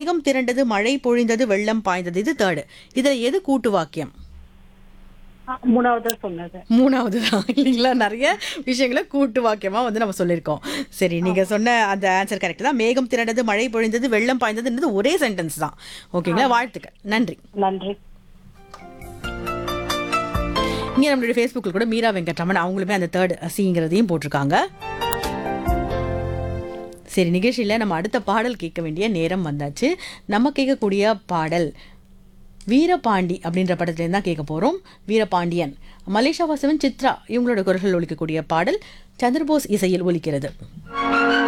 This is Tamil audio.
மேகம் திரண்டது மழை பொழிந்தது வெள்ளம் பாய்ந்தது இது தேர்டு இதுல எது கூட்டு வாக்கியம் ஆ, மூணாவது சொன்னது மூணாவது தான் இல்லைங்களா நிறைய விஷயங்களை கூட்டு வாக்கியமா வந்து நம்ம சொல்லியிருக்கோம் சரி நீங்க சொன்ன அந்த ஆன்சர் கரெக்ட் தான் மேகம் திரண்டது மழை பொழிந்தது வெள்ளம் பாய்ந்ததுன்றது ஒரே சென்டென்ஸ் தான் ஓகேங்களா வாழ்த்துக்கள் நன்றி நன்றி இங்கே நம்மளுடைய ஃபேஸ்புக்கில் கூட மீரா வெங்கட்ராமன் அவங்களுமே அந்த தேர்ட் சிங்கிறதையும் போட்டிருக்காங்க சரி நிகழ்ச்சியில் நம்ம அடுத்த பாடல் கேட்க வேண்டிய நேரம் வந்தாச்சு நம்ம கேட்கக்கூடிய பாடல் வீரபாண்டி அப்படின்ற படத்துலேருந்து தான் கேட்க போகிறோம் வீரபாண்டியன் மலேசியா வாசவன் சித்ரா இவங்களோட குரல்கள் ஒலிக்கக்கூடிய பாடல் சந்திரபோஸ் இசையில் ஒலிக்கிறது